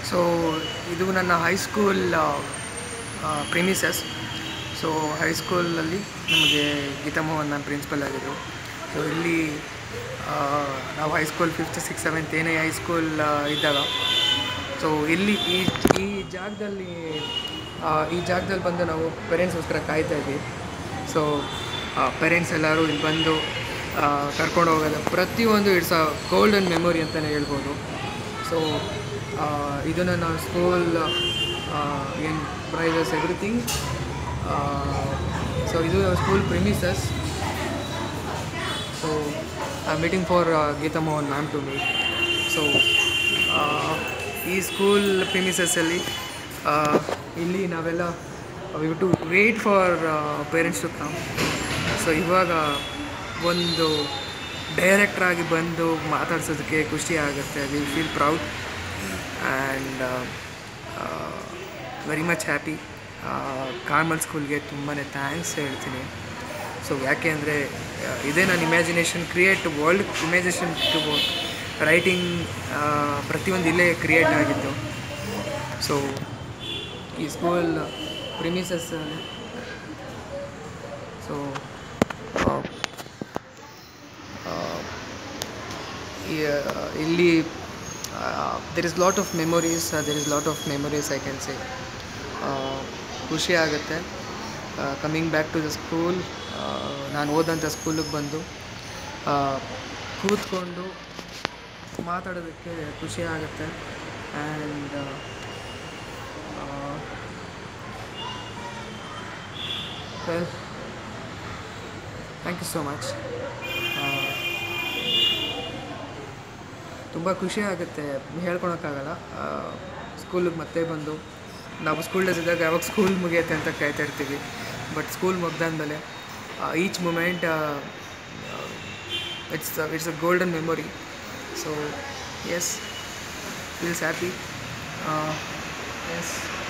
so ಇದು ನನ್ನ high school premises so ಹೈಸ್ಕೂಲಲ್ಲಿ ನಮಗೆ ಗೀತಾ ಮೋಹನ್ ನಾನು ಪ್ರಿನ್ಸಿಪಲ್ ಆಗಿದ್ದರು ಸೊ ಇಲ್ಲಿ ಆ, ನಾವು ಹೈಸ್ಕೂಲ್ ಫಿಫ್ತ್ ಸಿಕ್ಸ್ ಸೆವೆಂತ್ ಏನೇ ಹೈಸ್ಕೂಲ್ ಇದ್ದಾಗ ಸೊ ಇಲ್ಲಿ ಈ ಈ ಜಾಗದಲ್ಲಿ ಆ, ಈ ಜಾಗದಲ್ಲಿ ಬಂದು ನಾವು ಪೇರೆಂಟ್ಸ್ಗೋಸ್ಕರ ಕಾಯ್ತಾ ಇದ್ವಿ ಸೊ ಪೇರೆಂಟ್ಸ್ ಎಲ್ಲರೂ ಇಲ್ಲಿ ಬಂದು ಕರ್ಕೊಂಡು ಹೋಗೋದು ಪ್ರತಿಯೊಂದು ಇಟ್ಸ್ ಅ ಗೋಲ್ಡನ್ ಮೆಮೊರಿ ಅಂತಲೇ ಹೇಳ್ಬೋದು ಸೊ ಇದು ನನ್ನ ಸ್ಕೂಲ್ ಏನು ಪ್ರೈಸಸ್ ಎವ್ರಿಥಿಂಗ್ ಸೊ ಇದು school premises so I meeting for Geeta Mohan ma'am to meet so ಈ ಸ್ಕೂಲ್ ಪ್ರಿಮಿಸಸ್ಸಲ್ಲಿ ಇಲ್ಲಿ ನಾವೆಲ್ಲ we to wait for parents to come so ಇವಾಗ ಒಂದು ಡೈರೆಕ್ಟ್ರಾಗಿ ಬಂದು ಮಾತಾಡ್ಸೋದಕ್ಕೆ ಖುಷಿ ಆಗುತ್ತೆ we feel proud and very much happy Carmel ಸ್ಕೂಲ್ಗೆ ತುಂಬಾ ಥ್ಯಾಂಕ್ಸ್ ಹೇಳ್ತೀನಿ ಸೊ ಯಾಕೆ ಅಂದರೆ ಇದೇ ನನ್ನ imagination create world imagination to writing ಪ್ರತಿಯೊಂದು ಇಲ್ಲೇ ಕ್ರಿಯೇಟ್ ಆಗಿತ್ತು ಸೊ ಈ ಸ್ಕೂಲ್ ಪ್ರಿಮಿಸಸ್ ಸೊ ಇಲ್ಲಿ there is lot of memories there is lot of memories I can say ಖುಷಿ ಆಗುತ್ತೆ coming back to the school ನಾನು ಓದಂಥ ಸ್ಕೂಲಿಗೆ ಬಂದು ಆ, ಕೂತ್ಕೊಂಡು ಮಾತಾಡೋದಕ್ಕೆ ಖುಷಿ ಆಗುತ್ತೆ and well thank you so much ತುಂಬ ಖುಷಿ ಆಗುತ್ತೆ ಹೇಳ್ಕೊಳಕ್ಕಾಗಲ್ಲ ಸ್ಕೂಲಿಗೆ ಮತ್ತೆ ಬಂದು ನಾವು ಸ್ಕೂಲ್ ಡೇಸ್ ಇದ್ದಾಗ ಯಾವಾಗ ಸ್ಕೂಲ್ ಮುಗಿಯುತ್ತೆ ಅಂತ ಕಾಯ್ತಾ ಇರ್ತೀವಿ ಬಟ್ ಸ್ಕೂಲ್ ಮುಗ್ದಾದ್ಮೇಲೆ each moment it's it's a golden memory so as feels happy S